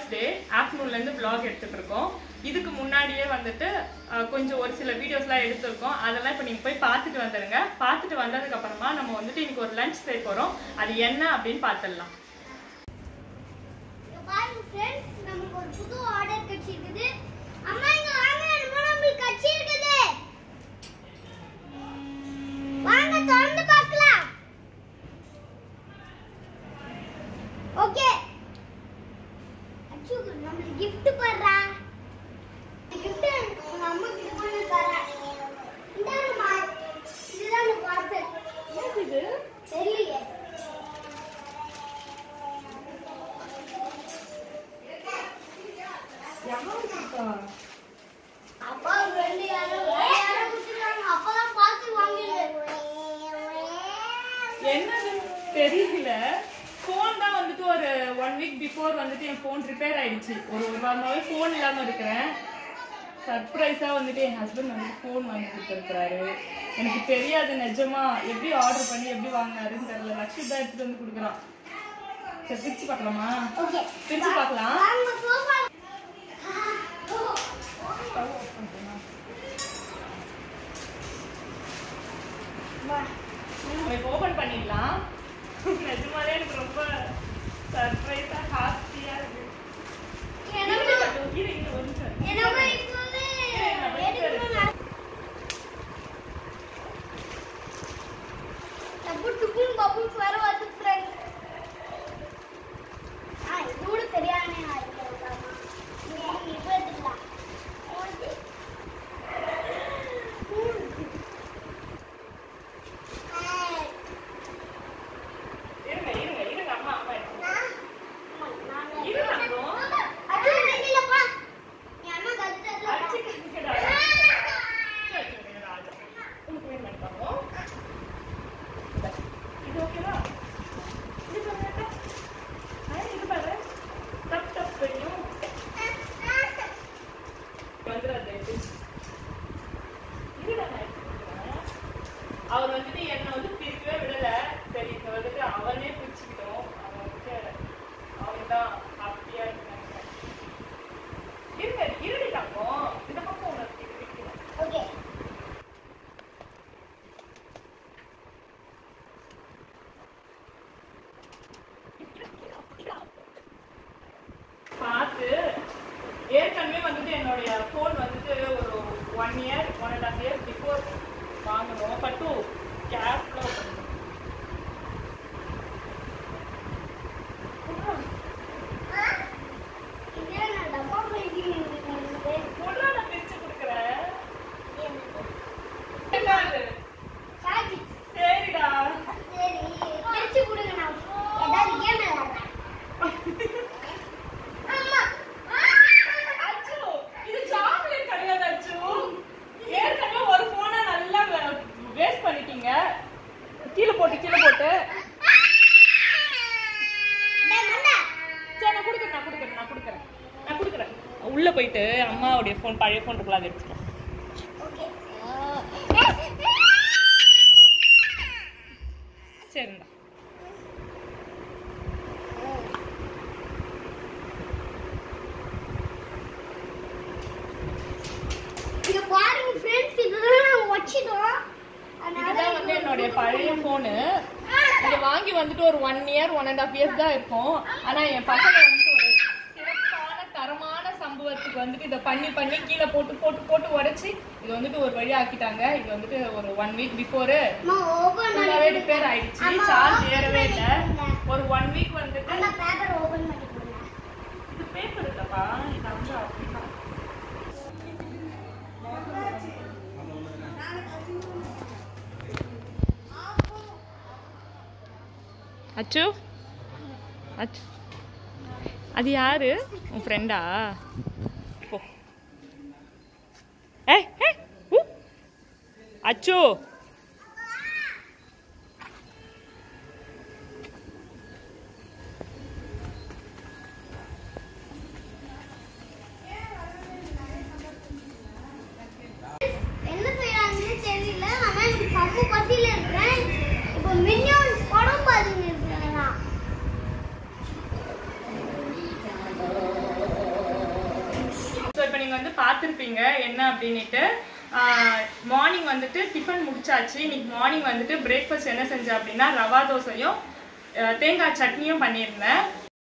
Mother's day ஆஃப்டர்நூன்லேருந்து vlog எடுத்துட்டு இருக்கோம் இதுக்கு முன்னாடியே வந்துட்டு அஹ், கொஞ்சம் ஒரு சில வீடியோஸ்லாம் எடுத்திருக்கோம் அதெல்லாம் இப்போ நீங்கள் போய் பார்த்துட்டு வந்துடுங்க பார்த்துட்டு வந்ததுக்கு அப்புறமா நம்ம வந்துட்டு இன்னைக்கு ஒரு லஞ்ச் செய்ய போகிறோம் அது என்ன அப்படின்னு பார்த்துடலாம் இங்க பாருங்க ஃப்ரெண்ட்ஸ் நமக்கு ஒரு புது ஆர்டர் கிடைச்சிருக்குது அம்மா இங்க வாங்க என்னமோ நம்மளுக்கு கிடைச்சிருக்குது வாங்க திறந்து பார்க்கலாம் ஓகே அச்சு நம்மளுக்கு gift பண்றா gift உங்க அம்மா கிட்ட கொண்டு தரேன் இந்தாங்கம்மா இதுதான் அந்த பார்சல் இது தெரியலையே அப்பா ரெண்டு யாரும் யாரும் கொடுத்துருக்காங்க அப்பதான் பார்த்து வாங்கிடுவேன் என்னது தெரியல ஃபோன் தான் வந்துட்டு ஒரு ஒன் வீக் பிஃபோர் வந்துட்டு என் ஃபோன் ரிப்பேர் ஆயிடுச்சு ஒரு ஒரு வாரமாவே ஃபோன் இல்லாமல் இருக்கிறேன் சர்ப்ரைஸாக வந்துட்டு என் ஹஸ்பண்ட் வந்துட்டு ஃபோன் வாங்கி கொடுத்துருக்குறாரு எனக்கு தெரியாது நிஜமா எப்படி ஆர்டர் பண்ணி எப்படி வாங்கினாருன்னு தெரியல லக்ஷ்மி தான் எடுத்துட்டு வந்து கொடுக்குறான் சரி பிரிச்சு பார்க்கலாமா ஓகே பிரிச்சு பார்க்கலாம் வாங்க சோஃபா இப்போ ஓப்பன் பண்ணிடலாம் நிஜமாலே எனக்கு ரொம்ப சர்ப்ரைஸாக ஹாப்பியாக இருக்கு என்னமோ இரு, இரு, ஒரு நிமிஷம். என்னமோ இப்பவே எடுக்கணும் நான் டப்பு டுப்புன்னு பப்புள்ஸ் வர வந்து ஃப்ரெண்ட் ஆ இது கூட சரியான இப்போ எடுத்துக்கலாம் இருங்க இருங்க இருங்க அம்மா அம்மா எடுத்து. இரு, அப்புறம். அது இல்லப்பா என் அண்ணா கத்துட்டதுல அடிச்சுக்கிறதுக்குடா. சரி, சரி, இருங்க, ராஜா. உனக்கு வேணுமா பாப்போம்? இந்தா. இது ஓகேவா? இது பாருங்க. ஆ, இது பாரு. டப் டப் பண்ணியும் வந்துடாது. இருடா, நான் எடுத்து கொடுக்குறேன். அவர் வந்துட்டு என்னை வந்து பிரிக்கவே விடல சரி இப்ப வந்துட்டு அவனே பிரிச்சுக்கிட்டோம் அவன் வந்துட்டு அவன் தான் ஹாப்பியா இருக்காங்க இருங்க இருடி தங்கம் இந்த பக்கம் உனக்கு இது பிடிக்கல ஓகே பார்த்து ஏற்கனவே வந்துட்டு என்னுடைய ஃபோன் வந்துட்டு ஒரு one year one and half year before வாங்கணும் பட் டூ கேப்ல இதே நான் டப்பா போய் நான் பிரிச்சு கொடுக்குறேன் என்னது? சாஜி சரிடா சரி பிரிச்சு கொடுங்க நான் ஏதாவது கேம் விளையாடுறேன் அம்மா அச்சு இது சாக்லேட் கிடையாது அச்சு ஏற்கனவே ஒரு போனை நல்லா வேஸ்ட் பண்ணிட்டீங்க கீழே போட்டு கீழே போட்டு டேய் மண்டா சரி நான் கொடுக்குறேன் நான் கொடுக்குறேன் நான் கொடுக்குறேன் நான் கொடுக்குறேன் உள்ள போயிட்டு அம்மாவுடைய ஃபோன் பழைய ஃபோன் இருக்குல்ல அதை எடுத்துக்கோ ஓகே சரிடா இங்க பாருங்க ஃப்ரெண்ட்ஸ் இதுதான் நாங்க வச்சிட்டோம் இதுதான் வந்து என்னுடைய பழைய ஃபோனு இதை வாங்கி வந்துட்டு ஒரு one year one and half years தான் இருக்கும் ஆனா என் பசங்க வந்துட்டு ஒரு சிறப்பான தரமான சம்பவத்துக்கு வந்துட்டு இதை பண்ணி பண்ணி கீழே போட்டு போட்டு போட்டு உடைச்சி இது வந்துட்டு ஒரு வழி ஆக்கிட்டாங்க இது வந்துட்டு ஒரு ஒன் வீக் பிஃபோரு அம்மா ஓபன் ஃபுல்லாவே ரிப்பேர் ஆயிடுச்சு ஆமா, சார்ஜ் open ஏறவே பண்ணி இல்லை கொடுங்க. ஒரு ஒன் வீக் வந்துட்டு அண்ணா பேப்பர் ஓபன் பண்ணி கொடுங்க இது பேப்பர் இல்லப்பா இது வந்து அப்படின்னா அச்சு அச்சு அது யாரு உன் ஃப்ரெண்டா போ ஏய் ஏய் ஊ. அச்சு என்ன செய்யறாங்கன்னு தெரியல ஆனா எனக்கு சமூக பத்தியில இருக்கிறேன் இப்போ மினியான்ஸ் படம் பார்த்துன்னு இருக்கிறேன் நான். நீங்க வந்து பார்த்துருப்பீங்க என்ன அப்படின்னுட்டு மார்னிங் வந்துட்டு டிஃபன் முடிச்சாச்சு இன்னைக்கு மார்னிங் வந்துட்டு பிரேக்ஃபாஸ்ட் என்ன செஞ்சேன் அப்படின்னா ரவா தோசையும் ஆஹ் தேங்காய் சட்னியும் பண்ணியிருந்தேன்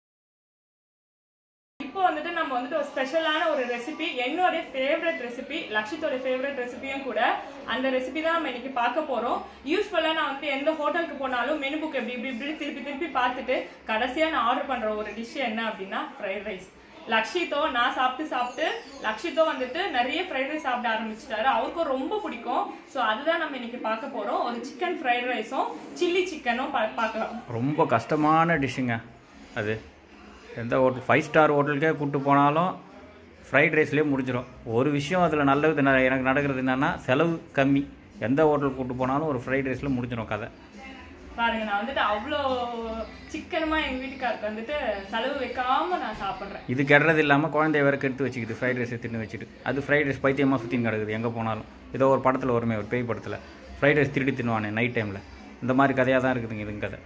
இப்போ வந்துட்டு நம்ம வந்துட்டு ஒரு ஸ்பெஷலான ஒரு ரெசிபி என்னோட ஃபேவரட் ரெசிபி லக்ஷித்தோட ஃபேவரட் ரெசிபியும் கூட அந்த ரெசிபி தான் நம்ம இன்னைக்கு பார்க்க போறோம் யூஸ்வலாக நான் வந்துட்டு எந்த ஹோட்டலுக்கு போனாலும் மெனு புக் எப்படி இப்படி இப்படி திருப்பி திருப்பி பார்த்துட்டு கடைசியாக நான் ஆர்டர் பண்ற ஒரு டிஷ் என்ன அப்படின்னா ஃப்ரைட் ரைஸ் லக்ஷித்தோ நான் சாப்பிட்டு சாப்பிட்டு லக்ஷித்தோ வந்துட்டு நிறைய ஃப்ரைட் ரைஸ் சாப்பிட ஆரம்பிச்சிட்டாரு அவருக்கும் ரொம்ப பிடிக்கும் ஸோ அதுதான் நம்ம இன்னைக்கு பார்க்க போறோம் ஒரு சிக்கன் ஃப்ரைட் ரைஸும் சில்லி சிக்கனும் பார்க்கலாம் ரொம்ப கஷ்டமான டிஷ்ஷுங்க அது எந்த ஹோட்டல் ஃபைவ் ஸ்டார் ஹோட்டலுக்கே கூப்பிட்டு போனாலும் ஃப்ரைட் ரைஸ்லேயே முடிஞ்சிடும் ஒரு விஷயம் அதில் நல்லது ந- எனக்கு நடக்கிறது என்னென்னா செலவு கம்மி எந்த ஹோட்டல் கூப்பிட்டு போனாலும் ஒரு ஃப்ரைட் ரைஸில் முடிஞ்சிடும் கதை பாருங்க நான் வந்துட்டு அவ்வளோ சிக்கனமா எங்க வீட்டுக்காருக்கு வந்துட்டு செலவு வைக்காம நான் சாப்பிட்றேன் இது கெடுறது இல்லாமல் குழந்தைய வேற கெடுத்து வச்சுக்கிது ஃப்ரைட் ரைஸை தின்னு வச்சுட்டு அது ஃப்ரைட் ரைஸ் பைத்தியமாக சுற்றின்னு கிடக்குது எங்கே போனாலும் ஏதோ ஒரு படத்தில் வருமே ஒரு பேய் படத்தில் ஃப்ரைட் ரைஸ் திருடி தின்னுவானே நைட் டைமில் இந்த மாதிரி கதையாக தான் இருக்குதுங்க இதுங்க கதை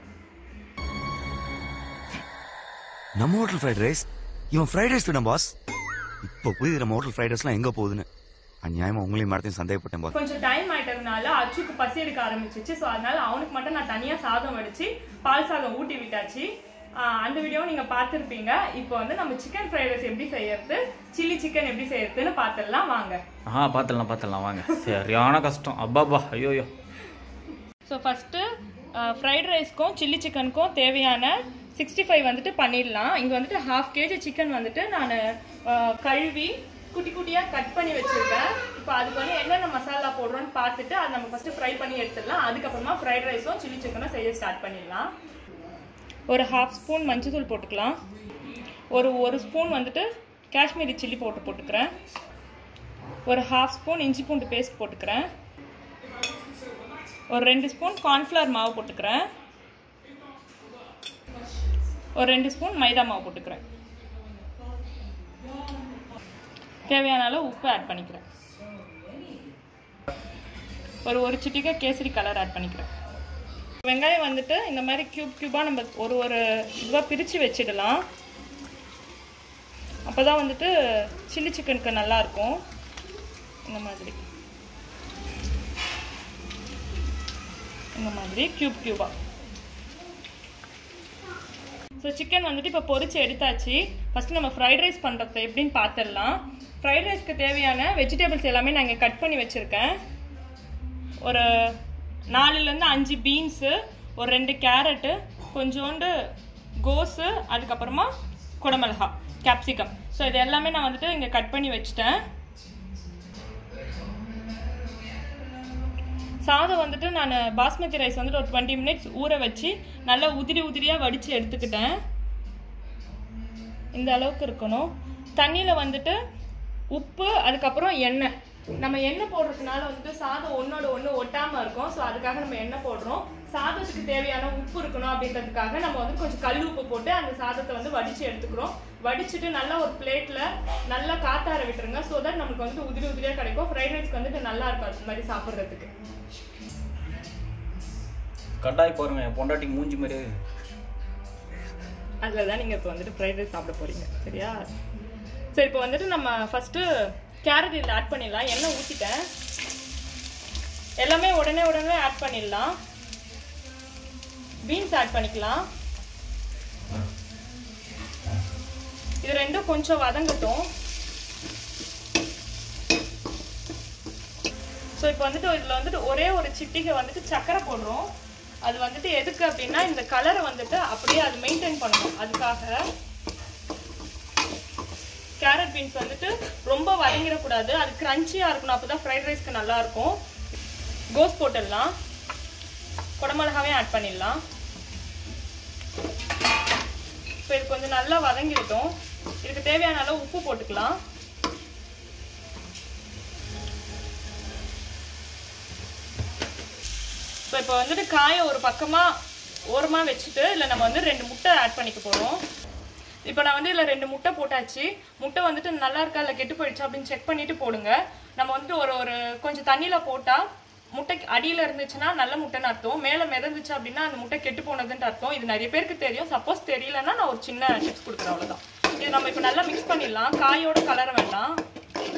நம்ம ஹோட்டல் ஃப்ரைட் ரைஸ் இவன் ஃப்ரைட் ரைஸ் தின பாஸ் இப்போ புரியுது நம்ம ஹோட்டல் ஃப்ரைட் ரைஸ்லாம் எங்க போகுதுன்னு அநியாயமா உங்களையும் மரத்தையும் சந்தேகப்பட்டேன் பாஸ் கொஞ்சம் டைம் ஆயிட்டதுனால அச்சுக்கு பசி எடுக்க ஆரம்பிச்சிச்சு ஸோ அதனால அவனுக்கு மட்டும் நான் தனியா சாதம் வடிச்சு பால் சாதம் ஊட்டி விட்டாச்சு ஆஹ் அந்த வீடியோவும் நீங்க பார்த்துருப்பீங்க இப்போ வந்து நம்ம சிக்கன் ஃப்ரைட் ரைஸ் எப்படி செய்யறது சில்லி சிக்கன் எப்படி செய்யறதுன்னு பார்த்துடலாம் வாங்க ஆ பார்த்துடலாம் பார்த்துடலாம் வாங்க சரியான கஷ்டம் அப்பாப்பா ஐயோயோ ஸோ ஃபஸ்ட்டு ஃப்ரைட் ரைஸ்க்கும் சில்லி சிக்கனுக்கும் தேவையான சிக்ஸ்டி ஃபைவ் வந்துட்டு பண்ணிடலாம் இங்கே வந்துட்டு ஹாஃப் கேஜி சிக்கன் வந்துட்டு நான் கழுவி குட்டி குட்டியாக கட் பண்ணி வச்சுருக்கேன் இப்போ அதுக்கு வந்து என்னென்ன மசாலா போடுறோன்னு பார்த்துட்டு அதை நம்ம ஃபஸ்ட்டு ஃப்ரை பண்ணி எடுத்துடலாம் அதுக்கப்புறமா ஃப்ரைட் ரைஸும் சில்லி சிக்கனும் செய்ய ஸ்டார்ட் பண்ணிடலாம் ஒரு ஹாஃப் ஸ்பூன் மஞ்சள்தூள் போட்டுக்கலாம் ஒரு ஒரு ஸ்பூன் வந்துட்டு காஷ்மீரி சில்லி போட்டு போட்டுக்கிறேன் ஒரு ஹாஃப் ஸ்பூன் இஞ்சி பூண்டு பேஸ்ட் போட்டுக்கிறேன் ஒரு ரெண்டு ஸ்பூன் கார்ன்ஃப்ளவர் மாவு போட்டுக்கிறேன் ஒரு ரெண்டு ஸ்பூன் மைதா மாவு போட்டுக்கிறேன் தேவையான அளவு உப்பு ஆட் பண்ணிக்கிறேன் ஒரு ஒரு சிட்டிக்கை கேசரி கலர் ஆட் பண்ணிக்கிறேன் வெங்காயம் வந்துட்டு இந்த மாதிரி கியூப் கியூபாக நம்ம ஒரு ஒரு இதுவாக பிரித்து வச்சிடலாம் அப்போ தான் வந்துட்டு சில்லி சிக்கனுக்கு நல்லாயிருக்கும் இந்த மாதிரி இந்த மாதிரி கியூப் கியூபா ஸோ சிக்கன் வந்துட்டு இப்போ பொரிச்சு எடுத்தாச்சு ஃபஸ்ட்டு நம்ம ஃப்ரைட் ரைஸ் பண்ணுறது எப்படின்னு பார்த்துடலாம் ஃப்ரைட் ரைஸ்க்கு தேவையான வெஜிடபிள்ஸ் எல்லாமே நான் இங்கே கட் பண்ணி வச்சுருக்கேன் ஒரு நாலுலேருந்து அஞ்சு பீன்ஸு ஒரு ரெண்டு கேரட்டு கொஞ்சோண்டு கோஸு அதுக்கப்புறமா குடமிளகா கேப்சிகம் ஸோ இது எல்லாமே நான் வந்துட்டு இங்கே கட் பண்ணி வச்சுட்டேன் சாதம் வந்துட்டு நான் பாஸ்மதி ரைஸ் வந்துட்டு ஒரு டுவெண்ட்டி மினிட்ஸ் ஊற வச்சு நல்லா உதிரி உதிரியாக வடித்து எடுத்துக்கிட்டேன் இந்த அளவுக்கு இருக்கணும் தண்ணியில் வந்துட்டு உப்பு அதுக்கப்புறம் எண்ணெய் நம்ம எண்ணெய் போடுறதுனால வந்துட்டு சாதம் ஒன்றோட ஒன்று ஒட்டாமல் இருக்கும் ஸோ அதுக்காக நம்ம எண்ணெய் போடுறோம் சாதத்துக்கு தேவையான உப்பு இருக்கணும் அப்படின்றதுக்காக நம்ம வந்து கொஞ்சம் கல் உப்பு போட்டு அந்த சாதத்தை வந்து வடித்து எடுத்துக்கிறோம் வடிச்சிட்டு நல்லா ஒரு பிளேட்டில் நல்லா காத்தார விட்டுருங்க ஸோ தட் நமக்கு வந்துட்டு உதிரி உதிரியாக கிடைக்கும் ஃப்ரைட் ரைஸ்க்கு வந்துட்டு நல்லா இருக்கும் அது மாதிரி சாப்பிட்றதுக்கு கட்டாய் பாருங்க என் பொண்டாட்டிக்கு மூஞ்சி மாதிரி அதில் தான் நீங்கள் இப்போ வந்துட்டு ஃப்ரைட் ரைஸ் சாப்பிட போகிறீங்க சரியா சரி இப்போ வந்துட்டு நம்ம ஃபஸ்ட்டு கேரட் இதில் ஆட் பண்ணிடலாம் எண்ணெய் ஊற்றிட்டேன் எல்லாமே உடனே உடனே ஆட் பண்ணிடலாம் பீன்ஸ் ஆட் பண்ணிக்கலாம் இது ரெண்டும் கொஞ்சம் வதங்கட்டும் ஸோ இப்போ வந்துட்டு இதில் வந்துட்டு ஒரே ஒரு சிட்டிகை வந்துட்டு சக்கரை போடுறோம் அது வந்துட்டு எதுக்கு அப்படின்னா இந்த கலரை வந்துட்டு அப்படியே அது மெயின்டைன் பண்ணணும் அதுக்காக கேரட் பீன்ஸ் வந்துட்டு ரொம்ப வதங்கிடக்கூடாது அது கிரன்ச்சியாக இருக்கணும் அப்போ தான் ஃப்ரைட் ரைஸ்க்கு நல்லா இருக்கும் கோஸ் போட்டுடலாம் குடமிளகாவே ஆட் பண்ணிடலாம் ஸோ இது கொஞ்சம் நல்லா வதங்கிடட்டும் இதுக்கு தேவையான அளவு உப்பு போட்டுக்கலாம் ஸோ இப்போ வந்துட்டு காயை ஒரு பக்கமாக ஓரமாக வச்சுட்டு இல்லை நம்ம வந்து ரெண்டு முட்டை ஆட் பண்ணிக்க போகிறோம் இப்போ நான் வந்து இதில் ரெண்டு முட்டை போட்டாச்சு முட்டை வந்துட்டு நல்லா இருக்கா இல்லை கெட்டு போயிடுச்சா அப்படின்னு செக் பண்ணிட்டு போடுங்க நம்ம வந்துட்டு ஒரு ஒரு கொஞ்சம் தண்ணியில் போட்டால் முட்டைக்கு அடியில் இருந்துச்சுன்னா நல்ல முட்டைன்னு அர்த்தம் மேலே மிதந்துச்சு அப்படின்னா அந்த முட்டை கெட்டு போனதுன்ட்டு அர்த்தம் இது நிறைய பேருக்கு தெரியும் சப்போஸ் தெரியலன்னா நான் ஒரு சின்ன டிப்ஸ் கொடுக்குறேன் அவ்வளோதான் இது நம்ம இப்போ நல்லா மிக்ஸ் பண்ணிடலாம் காயோட கலர வேண்டாம்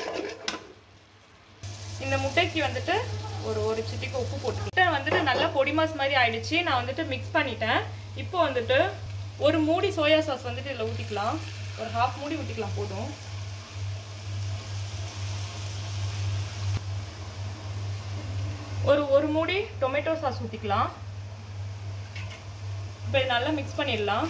இந்த முட்டைக்கு வந்துட்டு ஒரு ஒரு சிட்டிக்கு உப்பு போட்டு முட்டை வந்துட்டு நல்லா பொடி மாஸ் மாதிரி ஆயிடுச்சு நான் வந்துட்டு மிக்ஸ் பண்ணிட்டேன் இப்போ வந்துட்டு ஒரு மூடி சோயா சாஸ் வந்துட்டு இதில் ஊற்றிக்கலாம் ஒரு ஹாஃப் மூடி ஊற்றிக்கலாம் போதும் ஒரு ஒரு மூடி டொமேட்டோ சாஸ் ஊற்றிக்கலாம் இப்போ இது நல்லா மிக்ஸ் பண்ணிடலாம்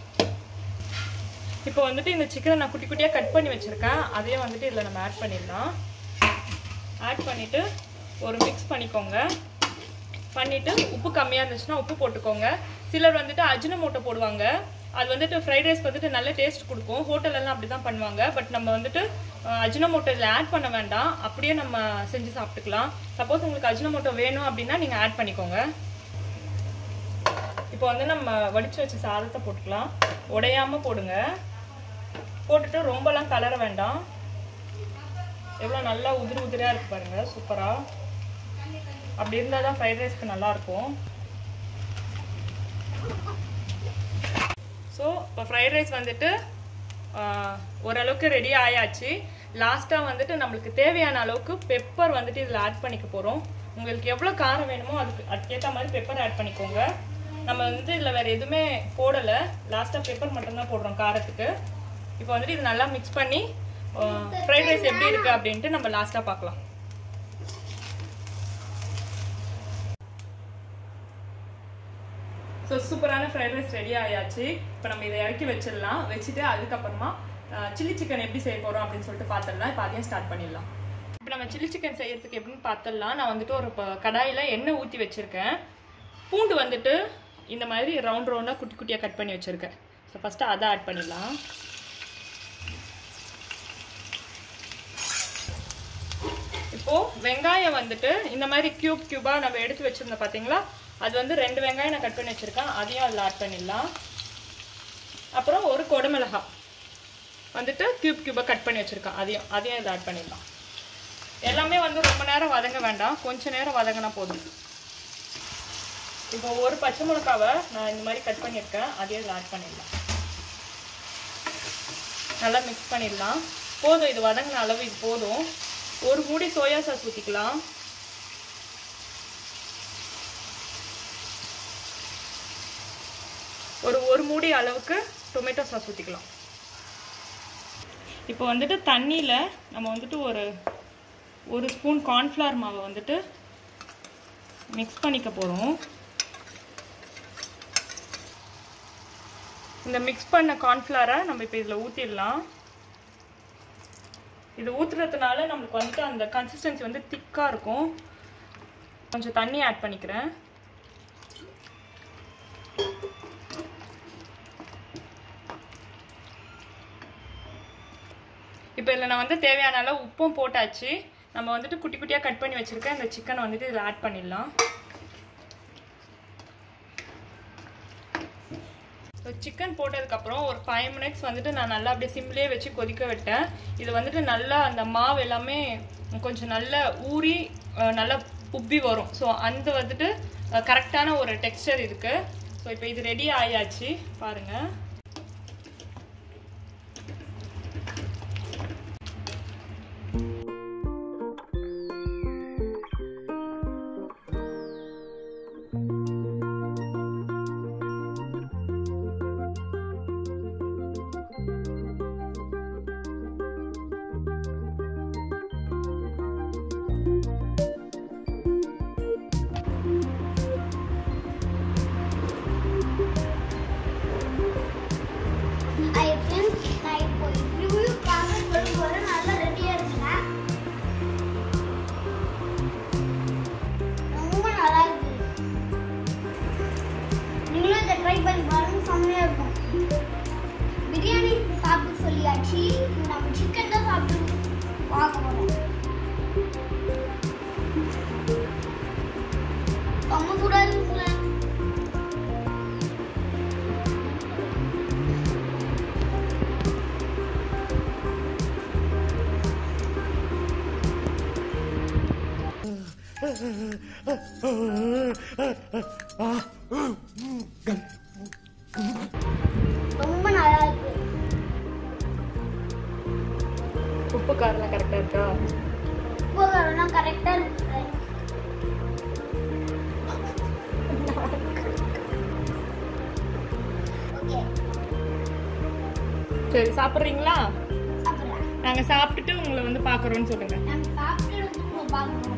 இப்போ வந்துட்டு இந்த சிக்கனை நான் குட்டி குட்டியாக கட் பண்ணி வச்சுருக்கேன் அதையும் வந்துட்டு இதில் நம்ம ஆட் பண்ணிடலாம் ஆட் பண்ணிவிட்டு ஒரு மிக்ஸ் பண்ணிக்கோங்க பண்ணிவிட்டு உப்பு கம்மியாக இருந்துச்சுன்னா உப்பு போட்டுக்கோங்க சிலர் வந்துட்டு அஜினமோட்டோ போடுவாங்க அது வந்துட்டு ஃப்ரைட் ரைஸ் வந்துட்டு நல்ல டேஸ்ட் கொடுக்கும் ஹோட்டலெல்லாம் அப்படி தான் பண்ணுவாங்க பட் நம்ம வந்துட்டு அஜினமோட்டோ இதில் ஆட் பண்ண வேண்டாம் அப்படியே நம்ம செஞ்சு சாப்பிட்டுக்கலாம் சப்போஸ் உங்களுக்கு அஜினமோட்டோ வேணும் அப்படின்னா நீங்கள் ஆட் பண்ணிக்கோங்க இப்போ வந்து நம்ம வடிச்சு வச்ச சாதத்தை போட்டுக்கலாம் உடையாம போடுங்க போட்டுட்டு ரொம்பலாம் கலர வேண்டாம் எவ்வளோ நல்லா உதிரி உதிரியாக இருக்கு பாருங்க சூப்பராக அப்படி இருந்தால் தான் ஃப்ரைட் ரைஸ்க்கு நல்லா இருக்கும் ஸோ இப்போ ஃப்ரைட் ரைஸ் வந்துட்டு ஆஹ், ஓரளவுக்கு ரெடி ஆயாச்சு லாஸ்ட்டாக வந்துட்டு நம்மளுக்கு தேவையான அளவுக்கு பெப்பர் வந்துட்டு இதில் ஆட் பண்ணிக்க போகிறோம் உங்களுக்கு எவ்வளோ காரம் வேணுமோ அதுக்கு அதுக்கேற்ற மாதிரி பெப்பர் ஆட் பண்ணிக்கோங்க நம்ம வந்து இதில் வேறு எதுவுமே போடலை லாஸ்ட்டாக பெப்பர் மட்டும்தான் போடுறோம் காரத்துக்கு இப்போ வந்துட்டு இது நல்லா மிக்ஸ் பண்ணி ஃப்ரைட் ரைஸ் எப்படி இருக்குது அப்படின்ட்டு நம்ம லாஸ்ட்டாக பார்க்கலாம் ஸோ சூப்பரான ஃப்ரைட் ரைஸ் ரெடி ஆயாச்சு இப்போ நம்ம இதை இறக்கி வச்சிடலாம் வச்சுட்டு அதுக்கப்புறமா சில்லி சிக்கன் எப்படி செய்ய போகிறோம் அப்படின்னு சொல்லிட்டு பார்த்துடலாம் இப்போ அதையும் ஸ்டார்ட் பண்ணிடலாம் இப்போ நம்ம சில்லி சிக்கன் செய்யறதுக்கு எப்படின்னு பார்த்துடலாம் நான் வந்துட்டு ஒரு ப- கடாயில எண்ணெய் ஊற்றி வச்சிருக்கேன் பூண்டு வந்துட்டு இந்த மாதிரி ரவுண்ட் ரவுண்டாக குட்டி குட்டியாக கட் பண்ணி வச்சிருக்கேன் ஸோ ஃபஸ்ட்டு அதை ஆட் பண்ணிடலாம் இப்போ வெங்காயம் வந்துட்டு இந்த மாதிரி கியூப் கியூபா நம்ம எடுத்து வச்சிருந்தோம் பாத்தீங்களா அது வந்து ரெண்டு வெங்காயம் நான் கட் பண்ணி வச்சிருக்கேன் அதையும் அதில் ஆட் பண்ணிடலாம் அப்புறம் ஒரு கொடமிளகா வந்துட்டு கியூப் கியூபா கட் பண்ணி வச்சிருக்கேன் அதையும் அதையும் இதில் ஆட் பண்ணிடலாம் எல்லாமே வந்து ரொம்ப நேரம் வதங்க வேண்டாம் கொஞ்ச நேரம் வதங்கினா போதும் இப்போ ஒரு பச்சை மிளகாவை நான் இந்த மாதிரி கட் பண்ணியிருக்கேன் அதையும் இதில் ஆட் பண்ணிடலாம் நல்லா மிக்ஸ் பண்ணிடலாம் போதும் இது வதங்கின அளவு இது போதும் ஒரு மூடி சோயா சாஸ் ஊற்றிக்கலாம் ஒரு ஒரு மூடி அளவுக்கு டொமேட்டோ சாஸ் ஊற்றிக்கலாம் இப்போ வந்துட்டு தண்ணியில் நம்ம வந்துட்டு ஒரு ஒரு ஸ்பூன் கார்ன்ஃப்ளவர் மாவை வந்துட்டு மிக்ஸ் பண்ணிக்க போகிறோம் இந்த மிக்ஸ் பண்ண கார்ன்ஃப்ளவரை நம்ம இப்போ இதில் ஊற்றிடலாம் இது ஊற்றுறதுனால நம்மளுக்கு வந்துட்டு அந்த கன்சிஸ்டன்சி வந்து திக்காக இருக்கும் கொஞ்சம் தண்ணி ஆட் பண்ணிக்கிறேன் இப்போ இதில் நான் வந்து தேவையான அளவு உப்பும் போட்டாச்சு நம்ம வந்துட்டு குட்டி குட்டியாக கட் பண்ணி வச்சுருக்கேன் இந்த சிக்கனை வந்துட்டு இதில் ஆட் பண்ணிடலாம் ஸோ சிக்கன் போட்டதுக்கப்புறம் ஒரு ஃபைவ் மினிட்ஸ் வந்துட்டு நான் நல்லா அப்படியே சிம்லேயே வச்சு கொதிக்க விட்டேன் இது வந்துட்டு நல்லா அந்த மாவு எல்லாமே கொஞ்சம் நல்லா ஊறி அஹ், நல்லா உப்பி வரும் ஸோ அந்த வந்துட்டு கரெக்டான ஒரு டெக்ஸ்டர் இருக்கு ஸோ இப்போ இது ரெடி ஆயாச்சு பாருங்க ஐ ஃப்ரெண்ட்ஸ் நான் இப்போ ரிவ்யூக்காக சொல்ல போகிறேன் நல்லா ரெடியாக இருக்கேன் ரொம்ப நல்லா இருக்கு நீங்களும் இதை ட்ரை பண்ணி பாருங்க செம்மையாக இருக்கும் பிரியாணி சாப்பிட்டு சொல்லியாச்சு இப்ப நம்ம சிக்கன் தான் சாப்பிட்டு பார்க்க போகிறோம் ரொம்ப கூட இருக்குங்களேன் ரொம்ப நல்லா இருக்கு உப்பு காரெல்லாம் கரெக்டாக இருக்கா உப்பு காரம்லாம் கரெக்டா இருக்கு friends. Okay, சரி சாப்பிட்றீங்களா சாப்பிடுறேன். நாங்க சாப்பிட்டுட்டு உங்களை வந்து பாக்குறோம்னு சொல்லுங்க நாங்க சாப்பிட்டு வந்து உங்களை பார்க்கணும்.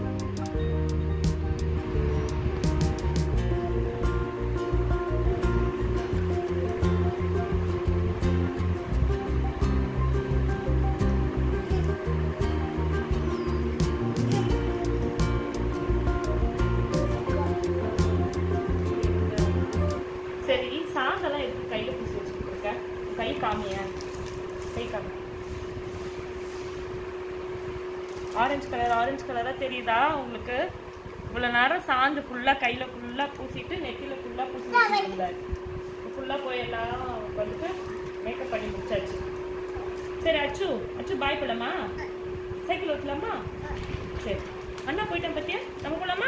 சரி சாந்தெல்லாம் எடுத்து கையில பூசி வச்சுட்டு இருக்க கை காமிய கை காமி ஆரஞ்சு கலர் ஆரஞ்சு கலரா தெரியுதா உங்களுக்கு இவ்வளவு நேரம் சாந்து ஃபுல்லா கையில ஃபுல்லா பூசிட்டு நெத்தியில ஃபுல்லா பூசி வச்சிருந்தாரு ஃபுல்லா போய் எல்லாம் வந்துட்டு மேக்கப் பண்ணி முடிச்சாச்சு சரி அச்சு அச்சு பாய் போலாமா சைக்கிள் ஓட்டலாமா சரி அண்ணா போயிட்டேன் பத்தியா நம்ம போலாமா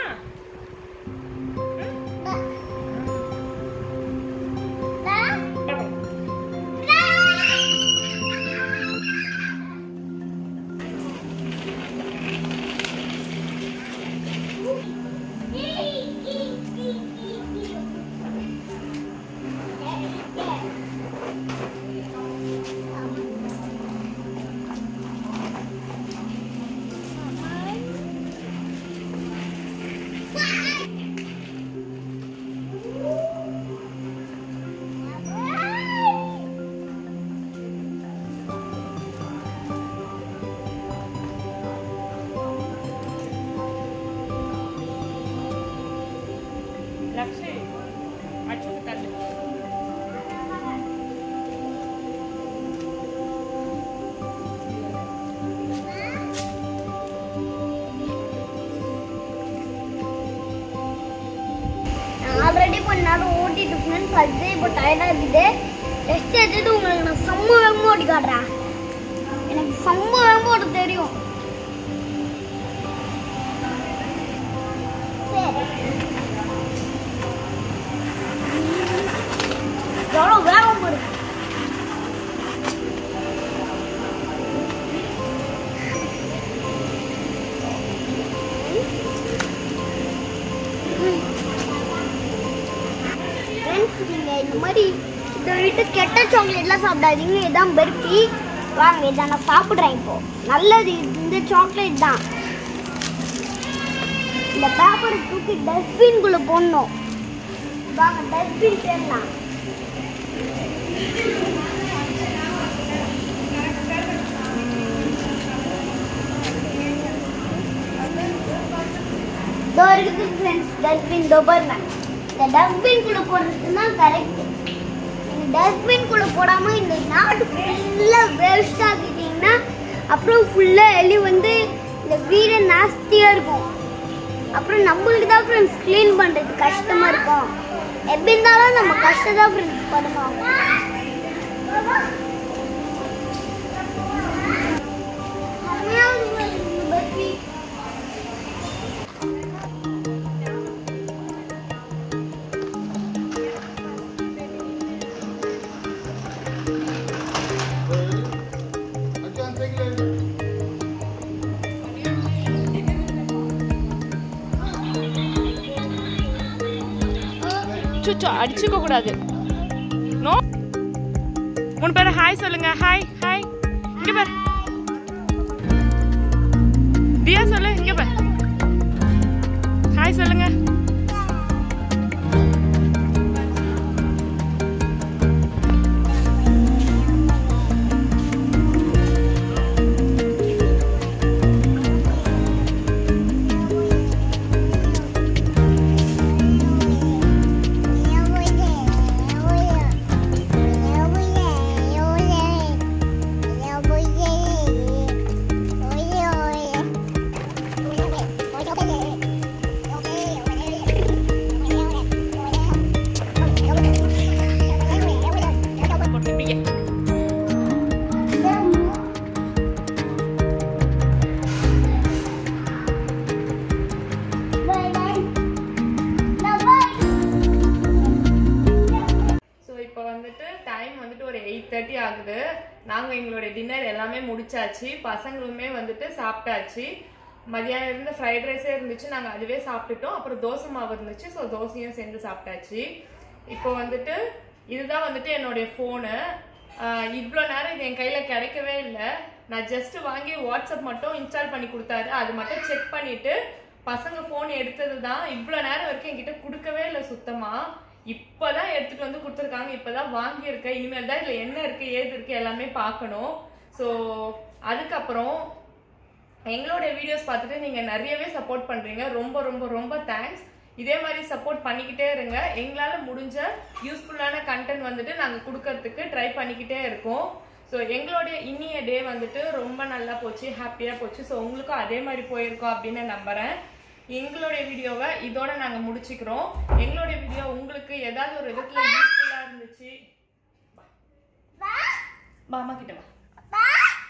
லக்ஷி அச்சுக்கு தள்ளு நான் ஆல்ரெடி கொஞ்ச நேரம் ஓட்டிட்டு ஃப்ரெண்ட்ஸ் அது இப்போ டயர்டாக இருக்குது ரெஸ்ட் எடுத்துட்டு உங்களுக்கு நான் செம்ம வேகமாக ஓட்டி காட்டுறேன் எனக்கு செம்ம வேகமாக ஓட்ட தெரியும் சரி எவ்வளோ வேகம் போடுங்க ஃப்ரெண்ட்ஸ் நீங்கள் இந்த மாதிரி இதை விட்டு கெட்ட சாக்லேட்லாம் சாப்பிடாதீங்க இதான் பர்ஃபி வாங்க இதை நான் சாப்பிட்றேன் இப்போ நல்லது இந்த சாக்லேட் தான் இந்த பேப்பரை தூக்கி டஸ்ட்பின்குள்ளே போடணும் வாங்க டஸ்ட்பின் தேடலாம் இதோ இருக்குது ஃப்ரெண்ட்ஸ் டஸ்ட்பின் இதோ பாருங்க இந்த டஸ்ட்பின்குள்ளே போடுறது தான் கரெக்ட் இந்த டஸ்ட்பின்குள்ளே போடாமல் இந்த நாடு ஃபுல்லாக வேஸ்ட் ஆக்கிட்டீங்கன்னா அப்புறம் ஃபுல்லாக எலி வந்து இந்த வீடே நாஸ்தியாக இருக்கும் அப்புறம் நம்மளுக்கு தான் ஃப்ரெண்ட்ஸ் க்ளீன் பண்ணுறது கஷ்டமாக இருக்கும் எப்படி இருந்தாலும் நம்ம கஷ்டம் தான் ஃப்ரெண்ட்ஸ் படணும் சுச்சோ அடிச்சுக்க கூடாது நோ மூணு பேரும் ஹாய் சொல்லுங்க ஹாய் ஹாய் இங்க பாரு தியா சொல்லு இங்க பாரு ஹாய் சொல்லுங்க போட்டுருப்பீங்க ஸோ இப்போ வந்துட்டு டைம் வந்துட்டு ஒரு எயிட் தேர்ட்டி ஆகுது நாங்கள் எங்களுடைய டின்னர் எல்லாமே முடிச்சாச்சு பசங்களுமே வந்துட்டு சாப்பிட்டாச்சு மதியானம் இருந்த ஃப்ரைட் ரைஸே இருந்துச்சு நாங்கள் அதுவே சாப்பிட்டுட்டோம் அப்புறம் தோசை மாவு இருந்துச்சு ஸோ தோசையும் சேர்ந்து சாப்பிட்டாச்சு இப்போ வந்துட்டு இதுதான் வந்துட்டு என்னுடைய ஃபோனு இவ்வளோ நேரம் இது என் கையில் கிடைக்கவே இல்லை நான் ஜஸ்ட் வாங்கி வாட்ஸ்அப் மட்டும் இன்ஸ்டால் பண்ணி கொடுத்தாரு அது மட்டும் செக் பண்ணிட்டு பசங்க ஃபோன் எடுத்தது தான் இவ்வளோ நேரம் வரைக்கும் என்கிட்ட கொடுக்கவே இல்லை சுத்தமாக இப்போதான் எடுத்துட்டு வந்து கொடுத்துருக்காங்க இப்போதான் வாங்கியிருக்கேன் இனிமேல் தான் இதில் என்ன இருக்கு ஏது இருக்கு எல்லாமே பார்க்கணும் ஸோ அதுக்கப்புறம் எங்களுடைய வீடியோஸ் பார்த்துட்டு நீங்கள் நிறையவே சப்போர்ட் பண்ணுறீங்க ரொம்ப ரொம்ப ரொம்ப தேங்க்ஸ் இதே மாதிரி சப்போர்ட் பண்ணிக்கிட்டே இருங்க எங்களால் முடிஞ்ச யூஸ்ஃபுல்லான கண்டென்ட் வந்துட்டு நாங்கள் கொடுக்கறதுக்கு ட்ரை பண்ணிக்கிட்டே இருக்கோம் ஸோ எங்களுடைய இன்னிய டே வந்துட்டு ரொம்ப நல்லா போச்சு ஹாப்பியாக போச்சு ஸோ உங்களுக்கும் அதே மாதிரி போயிருக்கோம் அப்படின்னு நம்புகிறேன் எங்களுடைய வீடியோவை இதோட நாங்கள் முடிச்சுக்கிறோம் எங்களுடைய வீடியோ உங்களுக்கு ஏதாவது ஒரு விதத்தில் யூஸ்ஃபுல்லாக இருந்துச்சு வா அம்மா கிட்ட வா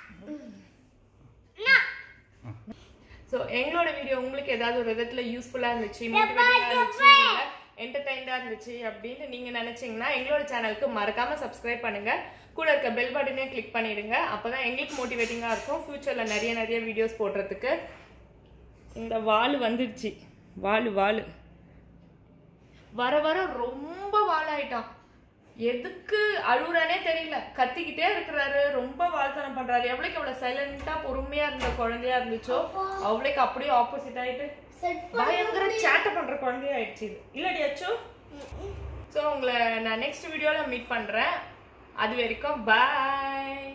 ஸோ எங்களோட வீடியோ உங்களுக்கு ஏதாவது ஒரு விதத்தில் யூஸ்ஃபுல்லாக இருந்துச்சு மோட்டிவேட்டிங்காக இருந்துச்சு என்டர்டைன்டாக இருந்துச்சு அப்படின்னு நீங்கள் நினச்சிங்கன்னா எங்களோட சேனலுக்கு மறக்காமல் சப்ஸ்கிரைப் பண்ணுங்கள் கூட இருக்க பெல் பட்டனே கிளிக் பண்ணிடுங்க அப்போ தான் எங்களுக்கு மோட்டிவேட்டிங்காக இருக்கும் ஃப்யூச்சரில் நிறைய நிறைய வீடியோஸ் போடுறதுக்கு இந்த வால் வந்துடுச்சு வால் வால் வர வர ரொம்ப வாலாயிட்டான் எதுக்கு அழுகுறானே தெரியல கத்திக்கிட்டே இருக்கிறாரு ரொம்ப வாழ்த்தனம் பண்றாரு எவ்வளவுக்கு எவ்வளவு சைலண்டா பொறுமையா இருந்த குழந்தையா இருந்துச்சோ அவளுக்கு அப்படியே ஆப்போசிட் ஆயிட்டு செட் பயங்கர சேட்டை பண்ற குழந்தையா ஆயிடுச்சு இது இல்லடி அச்சோ ஸோ உங்களை நான் நெக்ஸ்ட் வீடியோல மீட் பண்றேன் அது வரைக்கும் பாய்